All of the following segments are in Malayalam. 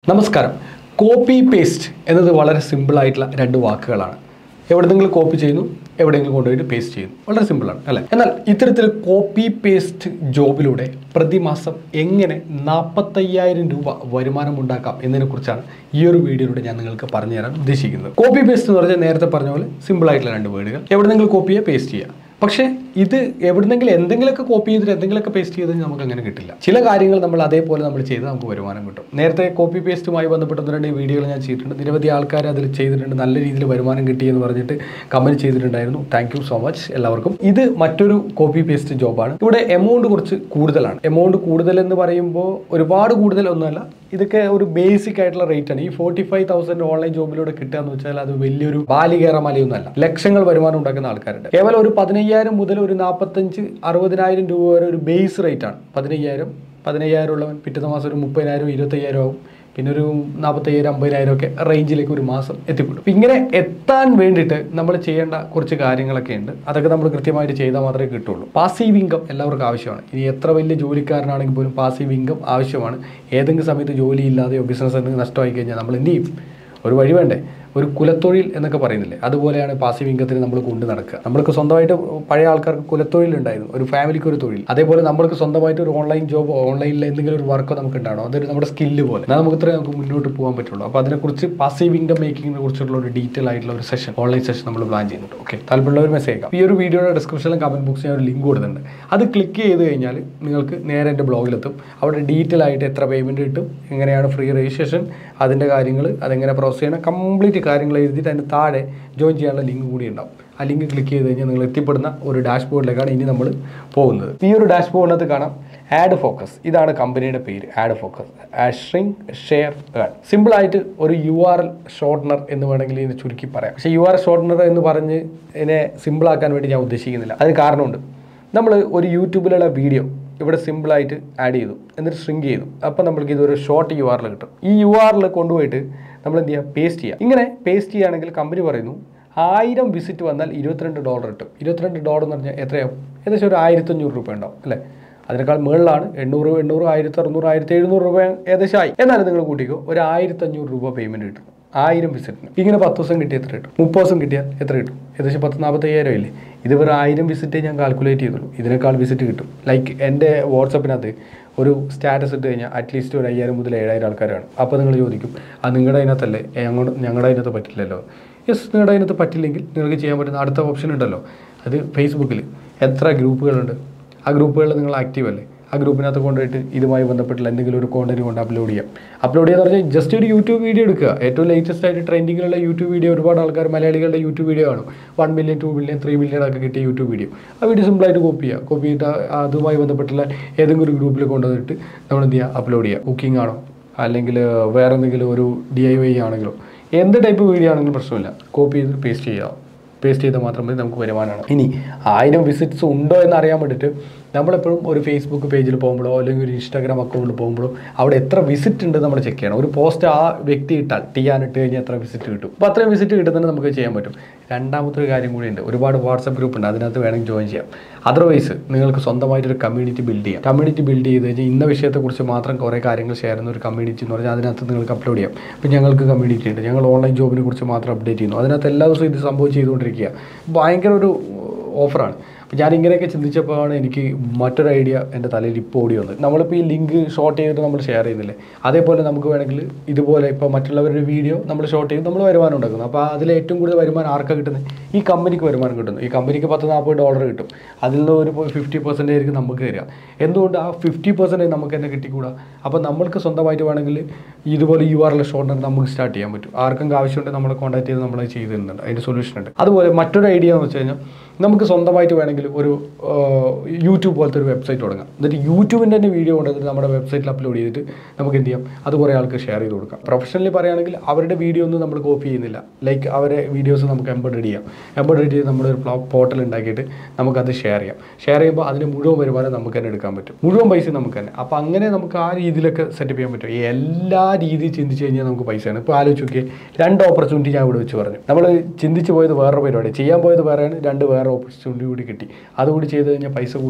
നമസ്കാരം കോപ്പി പേസ്റ്റ് എന്നത് വളരെ സിമ്പിളായിട്ടുള്ള രണ്ട് വാക്കുകളാണ് എവിടെന്നെങ്കിലും കോപ്പി ചെയ്യുന്നു എവിടെയെങ്കിലും കൊണ്ടുപോയിട്ട് പേസ്റ്റ് ചെയ്യുന്നു വളരെ സിമ്പിളാണ് അല്ലേ എന്നാൽ ഇത്തരത്തിൽ കോപ്പി പേസ്റ്റ് ജോബിലൂടെ പ്രതിമാസം എങ്ങനെ നാൽപ്പത്തയ്യായിരം രൂപ വരുമാനം ഉണ്ടാക്കാം എന്നതിനെക്കുറിച്ചാണ് ഈ ഒരു വീഡിയോയിലൂടെ ഞാൻ നിങ്ങൾക്ക് പറഞ്ഞു തരാൻ ഉദ്ദേശിക്കുന്നത് കോപ്പി പേസ്റ്റ് എന്ന് പറഞ്ഞാൽ നേരത്തെ പറഞ്ഞ പോലെ സിമ്പിളായിട്ടുള്ള രണ്ട് വേർഡുകൾ എവിടെന്നെങ്കിലും കോപ്പി ചെയ്യുക പേസ്റ്റ് ചെയ്യുക പക്ഷേ ഇത് എവിടുന്നെങ്കിലും എന്തെങ്കിലുമൊക്കെ കോപ്പി ചെയ്തിട്ട് എന്തെങ്കിലുമൊക്കെ പേസ്റ്റ് ചെയ്ത് നമുക്ക് അങ്ങനെ കിട്ടില്ല ചില കാര്യങ്ങൾ നമ്മൾ അതേപോലെ നമ്മൾ ചെയ്ത് നമുക്ക് വരുമാനം കിട്ടും നേരത്തെ കോപ്പി പേസ്റ്റുമായി ബന്ധപ്പെട്ട ഒന്ന് രണ്ട് വീഡിയോകൾ ഞാൻ ചെയ്തിട്ടുണ്ട് നിരവധി ആൾക്കാർ അതിൽ ചെയ്തിട്ടുണ്ട് നല്ല രീതിയിൽ വരുമാനം കിട്ടി എന്ന് പറഞ്ഞിട്ട് കമൻറ്റ് ചെയ്തിട്ടുണ്ടായിരുന്നു താങ്ക് യു സോ മച്ച് എല്ലാവർക്കും ഇത് മറ്റൊരു കോപ്പി പേസ്റ്റ് ജോബാണ് ഇവിടെ എമൗണ്ട് കുറച്ച് കൂടുതലാണ് എമൗണ്ട് കൂടുതൽ എന്ന് പറയുമ്പോൾ ഒരുപാട് കൂടുതൽ ഒന്നുമല്ല ഇതൊക്കെ ഒരു ബേസിക് ആയിട്ടുള്ള റേറ്റ് ആണ് ഈ ഫോർട്ടി ഫൈവ് തൗസൻഡ് ഓൺലൈൻ ജോബിലൂടെ കിട്ടുക എന്ന് വെച്ചാൽ അത് വലിയൊരു ബാലികേറ മലയൊന്നുമല്ല ലക്ഷങ്ങൾ വരുമാനം ഉണ്ടാക്കുന്ന ആൾക്കാരുണ്ട് കേവലം ഒരു പതിനയ്യായിരം മുതൽ ഒരു നാൽപ്പത്തഞ്ച് അറുപതിനായിരം രൂപ വരെ ഒരു ബേസ് റേറ്റ് ആണ് പതിനയ്യായിരം പതിനയ്യായിരം ഉള്ളവൻ പിറ്റത്തെ മാസം ഒരു മുപ്പതിനായിരം ഇരുപത്തയ്യായിരം ആവും പിന്നെ ഒരു നാൽപ്പത്തയ്യായിരം അമ്പതിനായിരം ഒക്കെ റേഞ്ചിലേക്ക് ഒരു മാസം എത്തിപ്പെടും അപ്പം ഇങ്ങനെ എത്താൻ വേണ്ടിയിട്ട് നമ്മൾ ചെയ്യേണ്ട കുറച്ച് കാര്യങ്ങളൊക്കെ ഉണ്ട് അതൊക്കെ നമ്മൾ കൃത്യമായിട്ട് ചെയ്താൽ മാത്രമേ കിട്ടുള്ളൂ പാസീവ് ഇൻകം എല്ലാവർക്കും ആവശ്യമാണ് ഇനി എത്ര വലിയ ജോലിക്കാരനാണെങ്കിൽ പോലും പാസീവ് ഇൻകം ആവശ്യമാണ് ഏതെങ്കിലും സമയത്ത് ജോലി ഇല്ലാതെയോ ബിസിനസ് എന്തെങ്കിലും നഷ്ടമായി കഴിഞ്ഞാൽ നമ്മൾ എന്ത് ചെയ്യും ഒരു വഴി വേണ്ടേ ഒരു കുലത്തൊഴിൽ എന്നൊക്കെ പറയുന്നില്ലേ അതുപോലെയാണ് പാസീവ് ഇൻകത്തിന് നമ്മൾ കൊണ്ട് നടക്കുക നമ്മൾക്ക് സ്വന്തമായിട്ട് പഴയ ആൾക്കാർക്ക് കുലത്തൊഴിൽ ഉണ്ടായിരുന്നു ഒരു ഫാമിലിക്ക് ഒരു തൊഴിൽ അതേപോലെ നമ്മൾക്ക് സ്വന്തമായിട്ട് ഒരു ഓൺലൈൻ ജോബോ ഓൺലൈനിൽ എന്തെങ്കിലും ഒരു വർക്കോ നമുക്ക് ഉണ്ടാവണം അതൊരു നമ്മുടെ സ്കില്ല് പോലെ എന്നാൽ നമുക്ക് ഇത്രയും നമുക്ക് മുന്നോട്ട് പോകാൻ പറ്റുള്ളൂ അപ്പോൾ അതിനെക്കുറിച്ച് പാസീവ് ഇൻകം മേക്കിങ്ങിനെ കുറിച്ചുള്ള ഒരു ഡീറ്റെയിൽ ആയിട്ടുള്ള ഒരു സെഷൻ ഓൺലൈൻ സെഷൻ നമ്മൾ പ്ലാൻ ചെയ്യുന്നുണ്ട് ഓക്കെ താല്പര്യമുള്ളവർ മെസ്സേജ് അയക്കാം ഈ ഒരു വീഡിയോയുടെ ഡിസ്ക്രിപ്ഷനിലും കമന്റ് ബോക്സിൽ ഞാൻ ഒരു ലിങ്ക് കൊടുത്തിട്ടുണ്ട് അത് ക്ലിക്ക് ചെയ്ത് കഴിഞ്ഞാൽ നിങ്ങൾക്ക് നേരെ എൻ്റെ ബ്ലോഗിലെത്തും അവിടെ ഡീറ്റെയിൽ ആയിട്ട് എത്ര പേയ്മെൻറ്റ് കിട്ടും എങ്ങനെയാണ് ഫ്രീ രജിസ്ട്രേഷൻ അതിൻ്റെ കാര്യങ്ങൾ അതെങ്ങനെ പ്രോസസ് ചെയ്യണം കംപ്ലീറ്റ് കാര്യങ്ങൾ എഴുതിയിട്ട് അതിന് താഴെ ജോയിൻ ചെയ്യാനുള്ള ലിങ്ക് കൂടി ഉണ്ടാവും ആ ലിങ്ക് ക്ലിക്ക് ചെയ്ത് കഴിഞ്ഞാൽ നിങ്ങൾ എത്തിപ്പെടുന്ന ഒരു ഡാഷ്ബോർഡിലേക്കാണ് ഇനി നമ്മൾ പോകുന്നത് ഈ ഒരു ഡാഷ്ബോർഡിനകത്ത് കാണാം ആഡ് ഫോക്കസ് ഇതാണ് കമ്പനിയുടെ പേര് Adfocus shrink share earn സിമ്പിളായിട്ട് ഒരു യു ആർ എൽ ഷോർട്ട്നർ എന്ന് വേണമെങ്കിൽ ഇതിനെ ചുരുക്കി പറയാം പക്ഷേ യു ആർ എൽ ഷോർട്ട്നർ എന്ന് പറഞ്ഞ് ഇതിനെ സിമ്പിളാക്കാൻ വേണ്ടി ഞാൻ ഉദ്ദേശിക്കുന്നില്ല അതിന് കാരണമുണ്ട് നമ്മൾ ഒരു യൂട്യൂബിലുള്ള വീഡിയോ ഇവിടെ സിമ്പിളായിട്ട് ആഡ് ചെയ്തു എന്നിട്ട് ഷ്രിങ്ക് ചെയ്തു അപ്പോൾ നമ്മൾക്ക് ഇതൊരു ഷോർട്ട് യു ആറിൽ കിട്ടും ഈ യു ആറിൽ കൊണ്ടുപോയിട്ട് നമ്മൾ എന്ത് ചെയ്യുക പേസ്റ്റ് ചെയ്യുക ഇങ്ങനെ പേസ്റ്റ് ചെയ്യുകയാണെങ്കിൽ കമ്പനി പറയുന്നു ആയിരം വിസിറ്റ് വന്നാൽ ഇരുപത്തിരണ്ട് ഡോളർ കിട്ടും ഇരുപത്തിരണ്ട് ഡോളർ എന്ന് പറഞ്ഞാൽ എത്രയാവും ഏകദേശം ഒരു ആയിരത്തഞ്ഞൂറ് രൂപ ഉണ്ടാവും അല്ലേ അതിനേക്കാൾ മുകളിലാണ് എണ്ണൂറ് എണ്ണൂറ് ആയിരത്തി അറുന്നൂറ് ആയിരത്തി എഴുന്നൂറ് രൂപ ഏകദേശം ആയി എന്നാലും നിങ്ങൾ കൂട്ടിക്കോ ഒരു ആയിരത്തഞ്ഞൂറ് രൂപ പേയ്മെൻറ്റ് കിട്ടും ആയിരം വിസിറ്റിന് ഇങ്ങനെ പത്ത് ദിവസം കിട്ടിയാൽ എത്ര കിട്ടും മുപ്പത് ദിവസം കിട്ടിയാൽ എത്ര കിട്ടും ഏകദേശം പത്ത് നാൽപ്പത്തയ്യായിരം ഇല്ലേ ഇത് വെറും ആയിരം വിസിറ്റേ ഞാൻ കാൽക്കുലേറ്റ് ചെയ്തുള്ളൂ ഇതിനേക്കാൾ വിസിറ്റ് കിട്ടും ലൈക്ക് എൻ്റെ വാട്സപ്പിനകത്ത് ഒരു സ്റ്റാറ്റസ് ഇട്ട് കഴിഞ്ഞാൽ അറ്റ്ലീസ്റ്റ് ഒരു അയ്യായിരം മുതൽ ഏഴായിരം ആൾക്കാരാണ് അപ്പോൾ നിങ്ങൾ ചോദിക്കും ആ നിങ്ങളുടെ അതിനകത്തല്ലേ ഏ, അങ്ങോട്ട് ഞങ്ങളുടെ അതിനകത്ത് പറ്റില്ലല്ലോ യെസ് നിങ്ങളുടെ അതിനകത്ത് പറ്റില്ലെങ്കിൽ നിങ്ങൾക്ക് ചെയ്യാൻ പറ്റുന്ന അടുത്ത ഓപ്ഷൻ ഉണ്ടല്ലോ അത് ഫേസ്ബുക്കിൽ എത്ര ഗ്രൂപ്പുകളുണ്ട് ആ ഗ്രൂപ്പുകളിൽ നിങ്ങൾ ആക്റ്റീവ് അല്ലേ ആ ഗ്രൂപ്പിനകത്ത് കൊണ്ടുപോയിട്ട് ഇതുമായി ബന്ധപ്പെട്ടുള്ള എന്തെങ്കിലും ഒരു കോണ്ടന്റ് കൊണ്ട് അപ്ലോഡ് ചെയ്യാം അപ്ലോഡ് ചെയ്യാന്ന് പറഞ്ഞാൽ ജസ്റ്റ് ഒരു യൂട്യൂബ് വീഡിയോ എടുക്കുക ഏറ്റവും ലേറ്റസ്റ്റ് ആയിട്ട് ട്രെൻഡിങ്ങിലുള്ള യൂട്യൂബ് വീഡിയോ ഒരുപാട് ആൾക്കാർ മലയാളികളുടെ യൂട്യൂബ് വീഡിയോ കാണും one million two million three million ഒക്കെ കിട്ടിയ യൂട്യൂബ് വീഡിയോ ആ വീഡിയോ സിമ്പിളായിട്ട് കോപ്പി ചെയ്യുക കോപ്പി ചെയ്തിട്ട് ആ- അതുമായി ബന്ധപ്പെട്ടുള്ള ഏതെങ്കിലും ഒരു ഗ്രൂപ്പിൽ കൊണ്ടുവന്നിട്ട് നമ്മൾ എന്ത് ചെയ്യുക അപ്ലോഡ് ചെയ്യുക കുക്കിംഗ് ആണോ അല്ലെങ്കിൽ വേറെ എന്തെങ്കിലും ഒരു ഡി ഐ വൈ ആണെങ്കിലോ എന്ത് ടൈപ്പ് വീഡിയോ ആണെങ്കിലും പ്രശ്നമില്ല കോപ്പി ചെയ്ത് പേസ്റ്റ് ചെയ്യുക പേസ്റ്റ് ചെയ്താൽ മാത്രം മതി നമുക്ക് വരുമാനമാണ് ഇനി ആയിരം വിസിറ്റ്സ് ഉണ്ടോ എന്ന് അറിയാൻ വേണ്ടിയിട്ട് നമ്മളെപ്പോഴും ഒരു ഫേസ്ബുക്ക് പേജിൽ പോകുമ്പോഴോ അല്ലെങ്കിൽ ഒരു ഇൻസ്റ്റാഗ്രാം അക്കൗണ്ടിൽ പോകുമ്പോഴോ അവിടെ എത്ര വിസിറ്റ് ഉണ്ട് നമ്മൾ ചെക്ക് ചെയ്യണം ഒരു പോസ്റ്റ് ആ വ്യക്തി ഇട്ടാൽ ടിയാൻ ഇട്ട് കഴിഞ്ഞാൽ എത്ര വിസിറ്റ് കിട്ടും അപ്പോൾ അത്രയും വിസിറ്റ് കിട്ടുന്നതിന് നമുക്ക് ചെയ്യാൻ പറ്റും രണ്ടാമത്തെ ഒരു കാര്യം കൂടിയുണ്ട് ഒരുപാട് വാട്സപ്പ് ഗ്രൂപ്പ് ഉണ്ട് അതിനകത്ത് വേണമെങ്കിൽ ജോയിൻ ചെയ്യാം അതർവൈസ് നിങ്ങൾക്ക് സ്വന്തമായിട്ടൊരു കമ്മ്യൂണിറ്റി ബിൽഡ് ചെയ്യാം കമ്മ്യൂണിറ്റി ബിൽഡ് ചെയ്ത് കഴിഞ്ഞാൽ ഇന്ന വിഷയത്തെക്കുറിച്ച് മാത്രം കുറേ കാര്യങ്ങൾ ഷെയർ ചെയ്യുന്ന ഒരു കമ്മ്യൂണിറ്റി എന്ന് പറഞ്ഞാൽ അതിനകത്ത് നിങ്ങൾക്ക് അപ്ലോഡ് ചെയ്യാം ഇപ്പം ഞങ്ങൾക്ക് കമ്മ്യൂണിറ്റി ഉണ്ട് ഞങ്ങൾ ഓൺലൈൻ ജോബിനെ കുറിച്ച് മാത്രം അപ്ഡേറ്റ് ചെയ്യുന്നു അതിനകത്ത് എല്ലാ ദിവസവും ഇത് സംഭവം ചെയ്തുകൊണ്ടിരിക്കുക ഭയങ്കര ഒരു ഓഫറാണ് അപ്പോൾ ഞാൻ ഇങ്ങനെയൊക്കെ ചിന്തിച്ചപ്പോഴാണ് എനിക്ക് മറ്റൊരു ഐഡിയ എൻ്റെ തലയിൽ ഇപ്പോൾ ഓടി വന്നത് നമ്മളിപ്പോൾ ഈ ലിങ്ക് ഷോർട്ട് ചെയ്തിട്ട് നമ്മൾ ഷെയർ ചെയ്യുന്നില്ലേ അതേപോലെ നമുക്ക് വേണമെങ്കിൽ ഇതുപോലെ ഇപ്പോൾ മറ്റുള്ളവരുടെ വീഡിയോ നമ്മൾ ഷോർട്ട് ചെയ്ത് നമ്മൾ വരുമാനം ഉണ്ടാക്കുന്നു അപ്പോൾ അതിൽ ഏറ്റവും കൂടുതൽ വരുമാനം ആർക്കാണ് കിട്ടുന്നത് ഈ കമ്പനിക്ക് വരുമാനം കിട്ടുന്നു ഈ കമ്പനിക്ക് പത്ത് നാൽപ്പത് ഡോളർ കിട്ടും അതിൽ നിന്ന് ഒരു ഫിഫ്റ്റി പെർസെൻറ്റേജ് ആയിരിക്കും നമുക്ക് തരിക എന്തുകൊണ്ട് ആ ഫിഫ്റ്റി പെർസെൻറ്റേജ് നമുക്ക് തന്നെ കിട്ടിക്കൂടാ അപ്പോൾ നമ്മൾക്ക് സ്വന്തമായിട്ട് വേണമെങ്കിൽ ഇതുപോലെ യു ആർ എൽ ഷോർട്ട് നമുക്ക് സ്റ്റാർട്ട് ചെയ്യാൻ പറ്റും ആർക്കെങ്കിലും ആവശ്യമുണ്ടെങ്കിൽ നമ്മളെ കോൺടാക്ട് ചെയ്ത് നമ്മൾ ചെയ്ത് തരുന്നുണ്ട് അതിൻ്റെ സൊല്യൂഷൻ ഉണ്ട് അതുപോലെ മറ്റൊരു ഐഡിയ എന്ന് വെച്ച് കഴിഞ്ഞാൽ നമുക്ക് സ്വന്തമായിട്ട് വേണമെങ്കിൽ ഒരു ആ, യൂട്യൂബ് പോലത്തെ ഒരു വെബ്സൈറ്റ് തുടങ്ങാം എന്നിട്ട് യൂട്യൂബിൻ്റെ തന്നെ വീഡിയോ കൊണ്ടുവന്നിട്ട് നമ്മുടെ വെബ്സൈറ്റിൽ അപ്ലോഡ് ചെയ്തിട്ട് നമുക്ക് എന്ത് ചെയ്യാം അത് കുറേ ആൾക്ക് ഷെയർ ചെയ്ത് കൊടുക്കാം പ്രൊഫഷണലി പറയുകയാണെങ്കിൽ അവരുടെ വീഡിയോ ഒന്നും നമ്മൾ കോപ്പി ചെയ്യുന്നില്ല ലൈക്ക് അവരെ വീഡിയോസ് നമുക്ക് എംബഡ് ചെയ്യാം എംബഡ് ചെയ്ത് നമ്മളൊരു പോർട്ടൽ ഉണ്ടാക്കിയിട്ട് നമുക്കത് ഷെയർ ചെയ്യാം ഷെയർ ചെയ്യുമ്പോൾ അതിന് മുഴുവൻ വരുമാനം നമുക്ക് തന്നെ എടുക്കാൻ പറ്റും മുഴുവൻ പൈസ നമുക്ക് തന്നെ അപ്പോൾ അങ്ങനെ നമുക്ക് ആ രീതിയിലൊക്കെ സെറ്റപ്പ് ചെയ്യാൻ പറ്റും ഈ എല്ലാ രീതിയിൽ ചിന്തിച്ച് കഴിഞ്ഞാൽ നമുക്ക് പൈസയാണ് ഇപ്പോൾ ആലോചിച്ച് നോക്കിയേ രണ്ട് ഓപ്പർച്യൂണിറ്റി ഞാൻ ഇവിടെ വെച്ച് പറഞ്ഞു നമ്മൾ ചിന്തിച്ച് പോയത് വേറൊരു പരിപാടി ചെയ്യാൻ പോയത് വേറെയാണ് രണ്ട് വേറെ ഓപ്പർച്യൂണിറ്റി കൂടി കിട്ടി അതുകൂടി ചെയ്ത് കഴിഞ്ഞാൽ പൈസ കൂടിയോ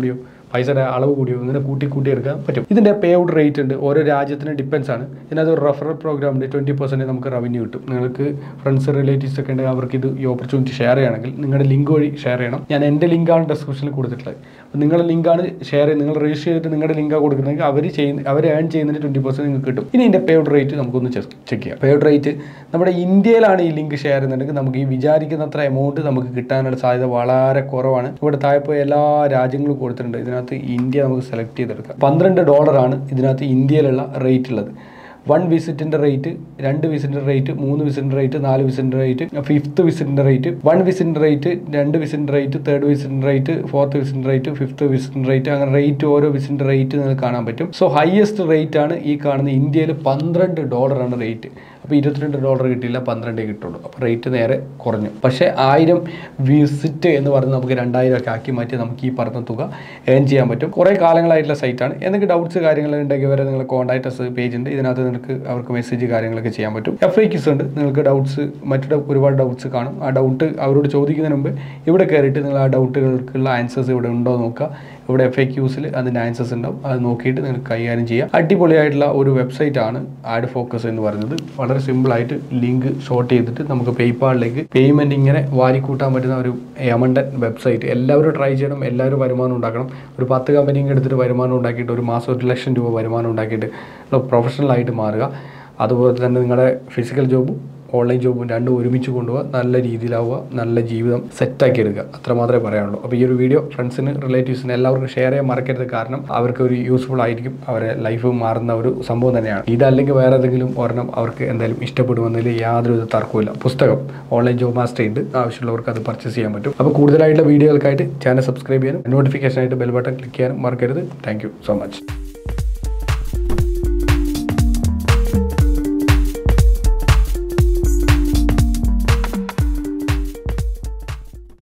പൈസയുടെ അളവ് കൂടി ഇങ്ങനെ കൂട്ടി കൂട്ടി എടുക്കാൻ പറ്റും ഇതിൻ്റെ പേ ഔട്ട് റേറ്റ് ഉണ്ട് ഓരോ രാജ്യത്തിന് ഡിപ്പെൻസ് ആണ് ഇതിനകത്ത് ഒരു റെഫറൽ പ്രോഗ്രാം ഉണ്ട് ട്വൻറ്റി പെർസെൻറ്റ് നമുക്ക് റവന്യൂ കിട്ടും നിങ്ങൾക്ക് ഫ്രണ്ട്സ് റിലേറ്റീവ്സ് ഒക്കെ ഉണ്ടെങ്കിൽ അവർക്ക് ഇത് ഈ ഓപ്പർച്യൂണിറ്റി ഷെയർ ചെയ്യണമെങ്കിൽ നിങ്ങളുടെ ലിങ്ക് വഴി ഷെയർ ചെയ്യണം ഞാൻ എൻ്റെ ലിങ്കാണ് ഡിസ്ക്രിപ്ഷനിൽ കൊടുത്തിട്ടുള്ളത് അപ്പോൾ നിങ്ങളുടെ ലിങ്കാണ് ഷെയർ ചെയ്ത് നിങ്ങൾ രജിസ്റ്റർ ചെയ്തിട്ട് നിങ്ങളുടെ ലിങ്കാണ് കൊടുക്കുന്നതെങ്കിൽ അവർ ചെയ്യുന്ന അവർ ഏൺ ചെയ്യുന്നതിന് ട്വൻറ്റി പെർസെൻറ്റ് നിങ്ങൾക്ക് കിട്ടും ഇനി ഇതിൻ്റെ പേ ഔട്ട് റേറ്റ് നമുക്കൊന്ന് ചെക്ക് ചെയ്യാം പേ ഔട്ട് റേറ്റ് നമ്മുടെ ഇന്ത്യയിലാണ് ഈ ലിങ്ക് ഷെയർ ചെയ്യുന്നുണ്ടെങ്കിൽ നമുക്ക് ഈ വിചാരിക്കുന്നത്ര എമൗണ്ട് നമുക്ക് കിട്ടാനുള്ള സാധ്യത വളരെ കുറവാണ് ഇവിടെ താഴെ പോയി എല്ലാ രാജ്യങ്ങളും കൊടുത്തിട്ടുണ്ട് ഇതിനകത്ത് ഇന്ത്യ നമുക്ക് സെലക്ട് ചെയ്തെടുക്കാം പന്ത്രണ്ട് ഡോളറാണ് ഇതിനകത്ത് ഇന്ത്യയിലുള്ള റേറ്റ് ഉള്ളത് വൺ വിസിറ്റിൻ്റെ റേറ്റ് രണ്ട് വിസിറ്റിൻ്റെ റേറ്റ് മൂന്ന് വിസിറ്റിൻ്റെ റേറ്റ് നാല് വിസിറ്റിൻ്റെ റേറ്റ് ഫിഫ്ത്ത് വിസിറ്റിൻ്റെ റേറ്റ് വൺ വിസിറ്റിൻ്റെ റേറ്റ് രണ്ട് വിസിറ്റിൻ്റെ റേറ്റ് തേർഡ് വിസിറ്റിൻ്റെ റേറ്റ് ഫോർത്ത് വിസിറ്റിൻ്റെ റേറ്റ് ഫിഫ്ത്ത് വിസിറ്റിൻ്റെ റേറ്റ് അങ്ങനെ റേറ്റ് ഓരോ വിസിറ്റിൻ്റെ റേറ്റ് നിങ്ങൾക്ക് കാണാൻ പറ്റും സോ ഹയസ്റ്റ് റേറ്റ് ആണ് ഈ കാണുന്ന ഇന്ത്യയിൽ പന്ത്രണ്ട് ഡോളറാണ് റേറ്റ് അപ്പോൾ ഇരുപത്തിരണ്ട് ഡോളർ കിട്ടിയില്ല പന്ത്രണ്ടേ കിട്ടുള്ളൂ അപ്പോൾ റേറ്റ് നേരെ കുറഞ്ഞു പക്ഷേ ആയിരം വിസിറ്റ് എന്ന് പറഞ്ഞ് നമുക്ക് രണ്ടായിരം ഒക്കെ ആക്കി മാറ്റി നമുക്ക് ഈ പറഞ്ഞ തുക ഏൺ ചെയ്യാൻ പറ്റും കുറേ കാലങ്ങളായിട്ടുള്ള സൈറ്റാണ് എന്തെങ്കിലും ഡൗട്ട്സ് കാര്യങ്ങൾ ഉണ്ടെങ്കിൽ വരെ നിങ്ങൾ കോൺടാക്ട് പേജ് ഉണ്ട് ഇതിനകത്ത് നിങ്ങൾക്ക് അവർക്ക് മെസ്സേജ് കാര്യങ്ങളൊക്കെ ചെയ്യാൻ പറ്റും എഫ് ഐ ക്യൂസ് ഉണ്ട് നിങ്ങൾക്ക് ഡൗട്ട്സ് മറ്റു ഒരുപാട് ഡൗട്ട്സ് കാണും ആ ഡൗട്ട് അവരോട് ചോദിക്കുന്നതിന് മുമ്പ് ഇവിടെ കയറിയിട്ട് നിങ്ങൾ ആ ഡൗട്ടുകൾക്കുള്ള ആൻസേഴ്സ് ഇവിടെ ഉണ്ടോ എന്ന് നോക്കുക ഇവിടെ എഫ് എ ക്യൂസിൽ അതിൻ്റെ ആൻസേഴ്സ് ഉണ്ടാവും അത് നോക്കിയിട്ട് നിങ്ങൾക്ക് കൈകാര്യം ചെയ്യാം അടിപൊളിയായിട്ടുള്ള ഒരു വെബ്സൈറ്റ് ആണ് ആഡ് ഫോക്കസ് എന്ന് പറയുന്നത് വളരെ സിമ്പിളായിട്ട് ലിങ്ക് ഷോർട്ട് ചെയ്തിട്ട് നമുക്ക് പേയ്പാളിലേക്ക് പേയ്മെൻറ്റ് ഇങ്ങനെ വാരിക്കൂട്ടാൻ പറ്റുന്ന ഒരു യമണ്ടൻ വെബ്സൈറ്റ് എല്ലാവരും ട്രൈ ചെയ്യണം എല്ലാവരും വരുമാനം ഉണ്ടാക്കണം ഒരു പത്ത് കമ്പനി എടുത്തിട്ട് വരുമാനം ഉണ്ടാക്കിയിട്ട് ഒരു മാസം ഒരു ലക്ഷം രൂപ വരുമാനം ഉണ്ടാക്കിയിട്ട് പ്രൊഫഷണലായിട്ട് മാറുക അതുപോലെ തന്നെ നിങ്ങളുടെ ഫിസിക്കൽ ജോബും ഓൺലൈൻ ജോബും രണ്ടും ഒരുമിച്ച് കൊണ്ടുപോകുക നല്ല രീതിയിലാവുക നല്ല ജീവിതം സെറ്റാക്കി എടുക്കുക അത്ര മാത്രമേ പറയാനുള്ളൂ അപ്പോൾ ഈ ഒരു വീഡിയോ ഫ്രണ്ട്സിന് റിലേറ്റീവ്സിന് എല്ലാവർക്കും ഷെയർ ചെയ്യാൻ മറക്കരുത് കാരണം അവർക്ക് ഒരു യൂസ്ഫുൾ ആയിരിക്കും അവരെ ലൈഫ് മാറുന്ന ഒരു സംഭവം തന്നെയാണ് ഇതല്ലെങ്കിൽ വേറെ ഏതെങ്കിലും ഒരെണ്ണം അവർക്ക് എന്തായാലും ഇഷ്ടപ്പെടുമെന്നതിൽ യാതൊരു വിധ തർക്കമില്ല പുസ്തകം ഓൺലൈൻ ജോബ് മാസ്റ്റർ ഉണ്ട് ആവശ്യമുള്ളവർക്ക് അത് പർച്ചേസ് ചെയ്യാൻ പറ്റും അപ്പോൾ കൂടുതലായിട്ടുള്ള വീഡിയോകൾക്കായിട്ട് ചാനൽ സബ്സ്ക്രൈബ് ചെയ്യാനും നോട്ടിഫിക്കേഷൻ ആയിട്ട് ബെൽ ബട്ടൺ ക്ലിക്ക് ചെയ്യാനും മറക്കരുത് താങ്ക് സോ മച്ച്